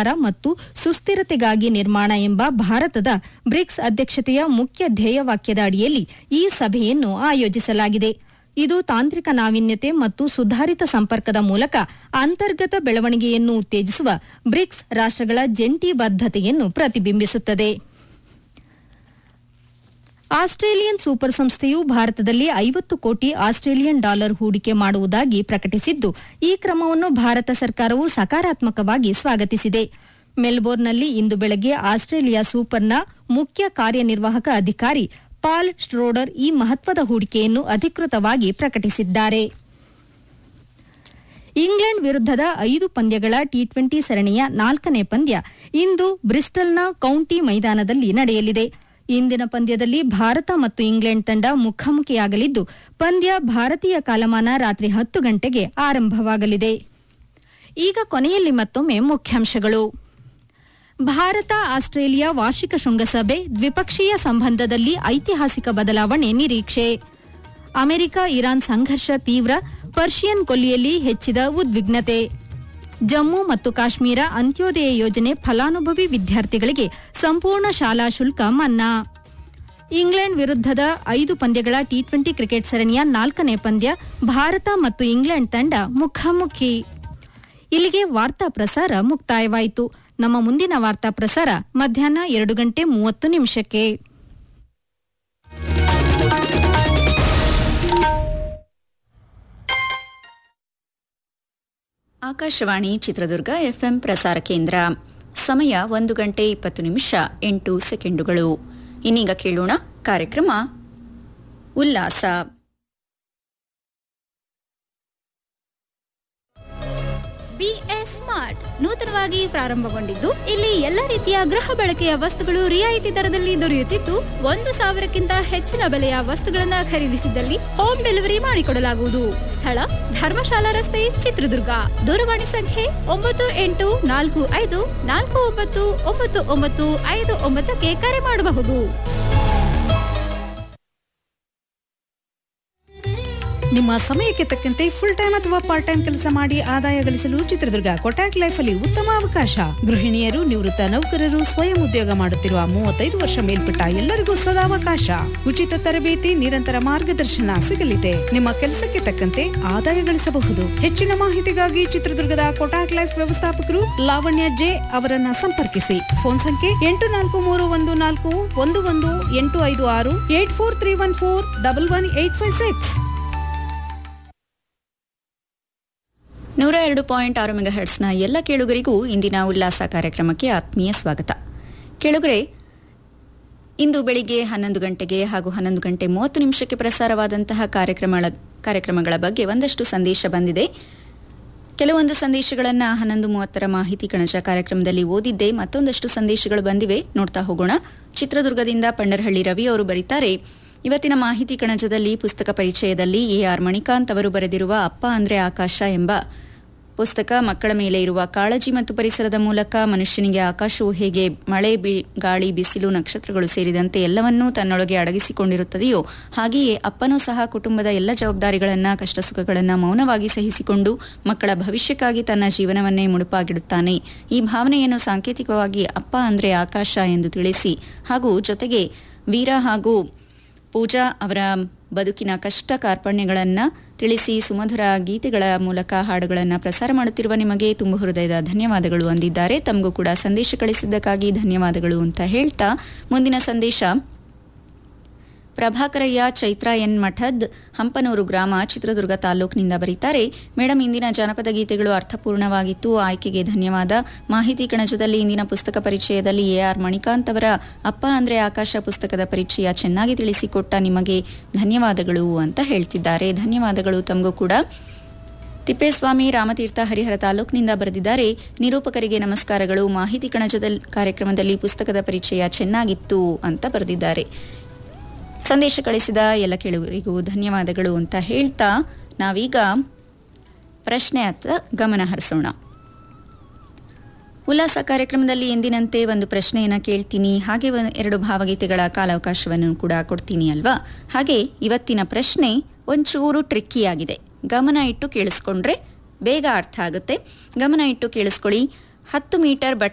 ಆಹಾರ ಮತ್ತು ಸುಸ್ಥಿರತೆಗಾಗಿ ನಿರ್ಮಾಣ ಎಂಬ ಭಾರತದ ಬ್ರಿಕ್ಸ್ ಅಧ್ಯಕ್ಷತೆಯ ಮುಖ್ಯ ಧ್ಯೇಯವಾಕ್ಯದ ಅಡಿಯಲ್ಲಿ ಈ ಸಭೆಯನ್ನು ಆಯೋಜಿಸಲಾಗಿದೆ ಇದು ತಾಂತ್ರಿಕ ನಾವೀನ್ಯತೆ ಮತ್ತು ಸುಧಾರಿತ ಸಂಪರ್ಕದ ಮೂಲಕ ಅಂತರ್ಗತ ಬೆಳವಣಿಗೆಯನ್ನು ಉತ್ತೇಜಿಸುವ ಬ್ರಿಕ್ಸ್ ರಾಷ್ಟ್ರಗಳ ಜಂಟಿ ಬದ್ಧತೆಯನ್ನು ಪ್ರತಿಬಿಂಬಿಸುತ್ತದೆ ಆಸ್ಟ್ರೇಲಿಯನ್ ಸೂಪರ್ ಸಂಸ್ಥೆಯು ಭಾರತದಲ್ಲಿ ಐವತ್ತು ಕೋಟಿ ಆಸ್ಟ್ರೇಲಿಯನ್ ಡಾಲರ್ ಹೂಡಿಕೆ ಮಾಡುವುದಾಗಿ ಪ್ರಕಟಿಸಿದ್ದು ಈ ಕ್ರಮವನ್ನು ಭಾರತ ಸರ್ಕಾರವು ಸಕಾರಾತ್ಮಕವಾಗಿ ಸ್ವಾಗತಿಸಿದೆ ಮೆಲ್ಬೋರ್ನ್ನಲ್ಲಿ ಇಂದು ಬೆಳಗ್ಗೆ ಆಸ್ಟ್ರೇಲಿಯಾ ಸೂಪರ್ನ ಮುಖ್ಯ ಕಾರ್ಯನಿರ್ವಾಹಕ ಅಧಿಕಾರಿ ಪಾಲ್ ಸ್ಟ್ರೋಡರ್ ಈ ಮಹತ್ವದ ಹೂಡಿಕೆಯನ್ನು ಅಧಿಕೃತವಾಗಿ ಪ್ರಕಟಿಸಿದ್ದಾರೆ ಇಂಗ್ಲೆಂಡ್ ವಿರುದ್ಧದ ಐದು ಪಂದ್ಯಗಳ ಟಿ ಟ್ವೆಂಟಿ ಸರಣಿಯ ನಾಲ್ಕನೇ ಪಂದ್ಯ ಇಂದು ಬ್ರಿಸ್ಟಲ್ನ ಕೌಂಟಿ ಮೈದಾನದಲ್ಲಿ ನಡೆಯಲಿದೆ ಇಂದಿನ ಪಂದ್ಯದಲ್ಲಿ ಭಾರತ ಮತ್ತು ಇಂಗ್ಲೆಂಡ್ ತಂಡ ಮುಖಾಮುಖಿಯಾಗಲಿದ್ದು ಪಂದ್ಯ ಭಾರತೀಯ ಕಾಲಮಾನ ರಾತ್ರಿ ಹತ್ತು ಗಂಟೆಗೆ ಆರಂಭವಾಗಲಿದೆ ಈಗ ಕೊನೆಯಲ್ಲಿ ಮತ್ತೊಮ್ಮೆ ಮುಖ್ಯಾಂಶಗಳು ಭಾರತ ಆಸ್ಟ್ರೇಲಿಯಾ ವಾರ್ಷಿಕ ಶೃಂಗಸಭೆ ದ್ವಿಪಕ್ಷೀಯ ಸಂಬಂಧದಲ್ಲಿ ಐತಿಹಾಸಿಕ ಬದಲಾವಣೆ ನಿರೀಕ್ಷೆ ಅಮೆರಿಕ ಇರಾನ್ ಸಂಘರ್ಷ ತೀವ್ರ ಪರ್ಷಿಯನ್ ಕೊಲ್ಲಿಯಲ್ಲಿ ಹೆಚ್ಚಿದ ಉದ್ವಿಗ್ನತೆ ಜಮ್ಮು ಮತ್ತು ಕಾಶ್ಮೀರ ಅಂತ್ಯೋದಯ ಯೋಜನೆ ಫಲಾನುಭವಿ ವಿದ್ಯಾರ್ಥಿಗಳಿಗೆ ಸಂಪೂರ್ಣ ಶಾಲಾ ಶುಲ್ಕ ಮನ್ನಾ ಇಂಗ್ಲೆಂಡ್ ವಿರುದ್ಧದ ಐದು ಪಂದ್ಯಗಳ ಟಿ ಟ್ವೆಂಟಿ ಕ್ರಿಕೆಟ್ ಸರಣಿಯ ನಾಲ್ಕನೇ ಪಂದ್ಯ ಭಾರತ ಮತ್ತು ಇಂಗ್ಲೆಂಡ್ ತಂಡ ಮುಖಾಮುಖಿ ಇಲ್ಲಿಗೆ ವಾರ್ತಾ ಪ್ರಸಾರ ಮುಕ್ತಾಯವಾಯಿತು ನಮ್ಮ ಮುಂದಿನ ವಾರ್ತಾ ಪ್ರಸಾರ ಮಧ್ಯಾಹ್ನ ಎರಡು ಗಂಟೆ ಮೂವತ್ತು ನಿಮಿಷಕ್ಕೆ ಆಕಾಶವಾಣಿ ಚಿತ್ರದುರ್ಗ ಎಫ್ಎಂ ಪ್ರಸಾರ ಕೇಂದ್ರ ಸಮಯ ಒಂದು ಗಂಟೆ ಇಪ್ಪತ್ತು ನಿಮಿಷ ಎಂಟು ಸೆಕೆಂಡುಗಳು ಇನ್ನೀಗ ಕೇಳೋಣ ಕಾರ್ಯಕ್ರಮ ಉಲ್ಲಾಸ ಬಿಎಸ್ ಸ್ಮಾರ್ಟ್ ನೂತನವಾಗಿ ಪ್ರಾರಂಭಗೊಂಡಿದ್ದು ಇಲ್ಲಿ ಎಲ್ಲ ರೀತಿಯ ಗೃಹ ಬಳಕೆಯ ವಸ್ತುಗಳು ರಿಯಾಯಿತಿ ದರದಲ್ಲಿ ದೊರೆಯುತ್ತಿದ್ದು ಒಂದು ಸಾವಿರಕ್ಕಿಂತ ಹೆಚ್ಚಿನ ಬೆಲೆಯ ವಸ್ತುಗಳನ್ನ ಖರೀದಿಸಿದಲ್ಲಿ ಹೋಮ್ ಡೆಲಿವರಿ ಮಾಡಿಕೊಡಲಾಗುವುದು ಸ್ಥಳ ಧರ್ಮಶಾಲಾ ರಸ್ತೆ ಚಿತ್ರದುರ್ಗ ದೂರವಾಣಿ ಸಂಖ್ಯೆ ಒಂಬತ್ತು ಎಂಟು ನಾಲ್ಕು ಐದು ನಾಲ್ಕು ಒಂಬತ್ತು ಒಂಬತ್ತು ಒಂಬತ್ತು ಐದು ಒಂಬತ್ತಕ್ಕೆ ಕರೆ ಮಾಡಬಹುದು ನಿಮ್ಮ ಸಮಯಕ್ಕೆ ತಕ್ಕಂತೆ ಫುಲ್ ಟೈಮ್ ಅಥವಾ ಪಾರ್ಟ್ ಟೈಮ್ ಕೆಲಸ ಮಾಡಿ ಆದಾಯ ಗಳಿಸಲು ಚಿತ್ರದುರ್ಗ ಕೊಟ್ಯಾಕ್ ಲೈಫ್ ಅಲ್ಲಿ ಉತ್ತಮ ಅವಕಾಶ ಗೃಹಿಣಿಯರು ನಿವೃತ್ತ ನೌಕರರು ಸ್ವಯಂ ಉದ್ಯೋಗ ಮಾಡುತ್ತಿರುವ ಮೂವತ್ತೈದು ವರ್ಷ ಮೇಲ್ಪಟ್ಟ ಎಲ್ಲರಿಗೂ ಸದಾವಕಾಶ ಉಚಿತ ತರಬೇತಿ ನಿರಂತರ ಮಾರ್ಗದರ್ಶನ ಸಿಗಲಿದೆ ನಿಮ್ಮ ಕೆಲಸಕ್ಕೆ ತಕ್ಕಂತೆ ಆದಾಯ ಗಳಿಸಬಹುದು ಹೆಚ್ಚಿನ ಮಾಹಿತಿಗಾಗಿ ಚಿತ್ರದುರ್ಗದ ಕೊಟ್ಯಾಕ್ ಲೈಫ್ ವ್ಯವಸ್ಥಾಪಕರು ಲಾವಣ್ಯ ಜೆ ಅವರನ್ನ ಸಂಪರ್ಕಿಸಿ ಫೋನ್ ಸಂಖ್ಯೆ ಎಂಟು ನಾಲ್ಕು ಮೂರು ಒಂದು ನಾಲ್ಕು ಒಂದು ಒಂದು ಎಂಟು ಐದು ಆರು eight four three one four double one eight five six ನೂರ ಎರಡು ಪಾಯಿಂಟ್ ಆರು ಮೆಗಾಹರ್ಟ್ಸ್ನ ಎಲ್ಲ ಕೇಳುಗರಿಗೂ ಇಂದಿನ ಉಲ್ಲಾಸ ಕಾರ್ಯಕ್ರಮಕ್ಕೆ ಆತ್ಮೀಯ ಸ್ವಾಗತ ಕೇಳುಗರೆ ಇಂದು ಬೆಳಿಗ್ಗೆ ಹನ್ನೊಂದು ಗಂಟೆಗೆ ಹಾಗೂ ಹನ್ನೊಂದು ಗಂಟೆ ಮೂವತ್ತು ನಿಮಿಷಕ್ಕೆ ಪ್ರಸಾರವಾದಂತಹ ಕಾರ್ಯಕ್ರಮಗಳ ಕಾರ್ಯಕ್ರಮಗಳ ಬಗ್ಗೆ ಒಂದಷ್ಟು ಸಂದೇಶ ಬಂದಿದೆ ಕೆಲವೊಂದು ಸಂದೇಶಗಳನ್ನು ಹನ್ನೊಂದು ಮೂವತ್ತರ ಮಾಹಿತಿ ಕಣಜ ಕಾರ್ಯಕ್ರಮದಲ್ಲಿ ಓದಿದ್ದೆ ಮತ್ತೊಂದಷ್ಟು ಸಂದೇಶಗಳು ಬಂದಿವೆ ನೋಡ್ತಾ ಹೋಗೋಣ ಚಿತ್ರದುರ್ಗದಿಂದ ಪಂಡರಹಳ್ಳಿ ರವಿ ಅವರು ಬರೀತಾರೆ ಇವತ್ತಿನ ಮಾಹಿತಿ ಕಣಜದಲ್ಲಿ ಪುಸ್ತಕ ಪರಿಚಯದಲ್ಲಿ ಎ ಆರ್ ಮಣಿಕಾಂತ್ ಅವರು ಬರೆದಿರುವ ಅಪ್ಪ ಅಂದ್ರೆ ಆಕಾಶ ಎಂಬ ಪುಸ್ತಕ ಮಕ್ಕಳ ಮೇಲೆ ಇರುವ ಕಾಳಜಿ ಮತ್ತು ಪರಿಸರದ ಮೂಲಕ ಮನುಷ್ಯನಿಗೆ ಆಕಾಶವು ಹೇಗೆ ಮಳೆ ಬಿ ಗಾಳಿ ಬಿಸಿಲು ನಕ್ಷತ್ರಗಳು ಸೇರಿದಂತೆ ಎಲ್ಲವನ್ನೂ ತನ್ನೊಳಗೆ ಅಡಗಿಸಿಕೊಂಡಿರುತ್ತದೆಯೋ ಹಾಗೆಯೇ ಅಪ್ಪನೂ ಸಹ ಕುಟುಂಬದ ಎಲ್ಲ ಜವಾಬ್ದಾರಿಗಳನ್ನ ಕಷ್ಟ ಸುಖಗಳನ್ನ ಮೌನವಾಗಿ ಸಹಿಸಿಕೊಂಡು ಮಕ್ಕಳ ಭವಿಷ್ಯಕ್ಕಾಗಿ ತನ್ನ ಜೀವನವನ್ನೇ ಮುಡುಪಾಗಿಡುತ್ತಾನೆ ಈ ಭಾವನೆಯನ್ನು ಸಾಂಕೇತಿಕವಾಗಿ ಅಪ್ಪ ಅಂದ್ರೆ ಆಕಾಶ ಎಂದು ತಿಳಿಸಿ ಹಾಗೂ ಜೊತೆಗೆ ವೀರ ಹಾಗೂ ಪೂಜಾ ಅವರ ಬದುಕಿನ ಕಷ್ಟ ಕಾರ್ಪಣ್ಯಗಳನ್ನು ತಿಳಿಸಿ ಸುಮಧುರ ಗೀತೆಗಳ ಮೂಲಕ ಹಾಡುಗಳನ್ನು ಪ್ರಸಾರ ಮಾಡುತ್ತಿರುವ ನಿಮಗೆ ತುಂಬ ಹೃದಯದ ಧನ್ಯವಾದಗಳು ಅಂದಿದ್ದಾರೆ ತಮಗೂ ಕೂಡ ಸಂದೇಶ ಕಳಿಸಿದ್ದಕ್ಕಾಗಿ ಧನ್ಯವಾದಗಳು ಅಂತ ಹೇಳ್ತಾ ಮುಂದಿನ ಸಂದೇಶ ಪ್ರಭಾಕರಯ್ಯ ಚೈತ್ರ ಎನ್ ಮಠದ್ ಹಂಪನೂರು ಗ್ರಾಮ ಚಿತ್ರದುರ್ಗ ತಾಲೂಕಿನಿಂದ ಬರೀತಾರೆ ಮೇಡಮ್ ಇಂದಿನ ಜಾನಪದ ಗೀತೆಗಳು ಅರ್ಥಪೂರ್ಣವಾಗಿತ್ತು ಆಯ್ಕೆಗೆ ಧನ್ಯವಾದ ಮಾಹಿತಿ ಕಣಜದಲ್ಲಿ ಇಂದಿನ ಪುಸ್ತಕ ಪರಿಚಯದಲ್ಲಿ ಎ ಆರ್ ಮಣಿಕಾಂತ್ ಅವರ ಅಪ್ಪ ಅಂದ್ರೆ ಆಕಾಶ ಪುಸ್ತಕದ ಪರಿಚಯ ಚೆನ್ನಾಗಿ ತಿಳಿಸಿಕೊಟ್ಟ ನಿಮಗೆ ಧನ್ಯವಾದಗಳು ಅಂತ ಹೇಳ್ತಿದ್ದಾರೆ ಧನ್ಯವಾದಗಳು ತಮಗೂ ಕೂಡ ತಿಪ್ಪೇಸ್ವಾಮಿ ರಾಮತೀರ್ಥ ಹರಿಹರ ತಾಲೂಕಿನಿಂದ ಬರೆದಿದ್ದಾರೆ ನಿರೂಪಕರಿಗೆ ನಮಸ್ಕಾರಗಳು ಮಾಹಿತಿ ಕಣಜದಲ್ಲಿ ಕಾರ್ಯಕ್ರಮದಲ್ಲಿ ಪುಸ್ತಕದ ಪರಿಚಯ ಚೆನ್ನಾಗಿತ್ತು ಅಂತ ಬರೆದಿದ್ದಾರೆ ಸಂದೇಶ ಕಳಿಸಿದ ಎಲ್ಲ ಕೇಳುಗರಿಗೂ ಧನ್ಯವಾದಗಳು ಅಂತ ಹೇಳ್ತಾ ನಾವೀಗ ಪ್ರಶ್ನೆ ಅತ್ತ ಗಮನ ಹರಿಸೋಣ ಉಲ್ಲಾಸ ಕಾರ್ಯಕ್ರಮದಲ್ಲಿ ಎಂದಿನಂತೆ ಒಂದು ಪ್ರಶ್ನೆಯನ್ನು ಕೇಳ್ತೀನಿ ಹಾಗೆ ಒಂದು ಎರಡು ಭಾವಗೀತೆಗಳ ಕಾಲಾವಕಾಶವನ್ನು ಕೂಡ ಕೊಡ್ತೀನಿ ಅಲ್ವಾ ಹಾಗೆ ಇವತ್ತಿನ ಪ್ರಶ್ನೆ ಒಂಚೂರು ಟ್ರಿಕ್ಕಿಯಾಗಿದೆ ಗಮನ ಇಟ್ಟು ಕೇಳಿಸ್ಕೊಂಡ್ರೆ ಬೇಗ ಅರ್ಥ ಆಗುತ್ತೆ ಗಮನ ಇಟ್ಟು ಕೇಳಿಸ್ಕೊಳ್ಳಿ ಹತ್ತು ಮೀಟರ್ ಬಟ್ಟೆ